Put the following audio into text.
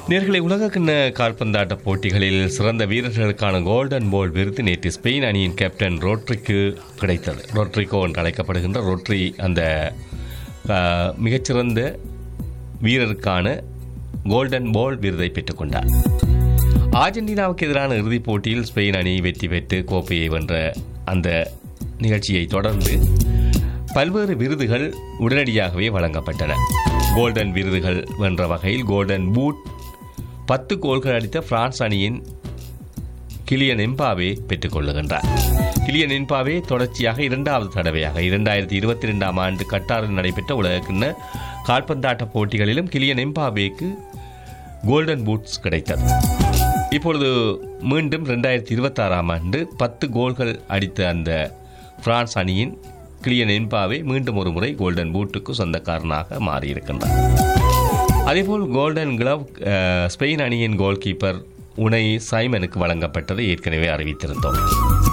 நேர்களை உலகக்கிண்ண கால்பந்தாட்ட போட்டிகளில் சிறந்த வீரர்களுக்கான கோல்டன் போல் விருது நேற்று ஸ்பெயின் அணியின் கேப்டன் ரோட்ரிக்கு கிடைத்தது ரோட்ரிகோ என்று அழைக்கப்படுகின்ற ரோட்ரி அந்த ஆஹ், மிகச்சிறந்த வீரருக்கான கோல்டன் போல் விருதை பெற்றுக்கொண்டார் அர்ஜென்டினாவுக்கு எதிரான இறுதிப் போட்டியில் ஸ்பெயின் அணி வெற்றி பெற்று கோப்பையை வென்ற அந்த நிகழ்ச்சியை தொடர்ந்து பல்வேறு விருதுகள் உடனடியாகவே வழங்கப்பட்டன கோல்டன் விருதுகள் வென்ற வகையில் கோல்டன் பூட் பத்து கோல்கள் அடித்த பிரான்ஸ் அணியின் கிலியன் எம்பாவே பெற்றுக் கொள்ளுகின்றார் கிலியன் எம்பாவே தொடர்ச்சியாக இரண்டாவது தடவையாக இரண்டாயிரத்தி இருபத்தி ரெண்டாம் ஆண்டு கட்டாரில் நடைபெற்ற உலகக்கிண்ண கால்பந்தாட்ட போட்டிகளிலும் கிலியன் எம்பாவேக்கு கோல்டன் பூட்ஸ் கிடைத்தது இப்பொழுது மீண்டும் ரெண்டாயிரத்தி இருபத்தாறாம் ஆண்டு பத்து கோல்கள் அடித்த அந்த பிரான்ஸ் அணியின் கிளியன் எம்பாவே மீண்டும் ஒரு முறை கோல்டன் பூட்டுக்கு சொந்தக்காரனாக மாறியிருக்கின்றார் அதேபோல் கோல்டன் கிளவ் அஹ், ஸ்பெயின் அணியின் கோல் கீப்பர் உனை சைமனுக்கு வழங்கப்பட்டதை ஏற்கனவே அறிவித்திருந்தோம்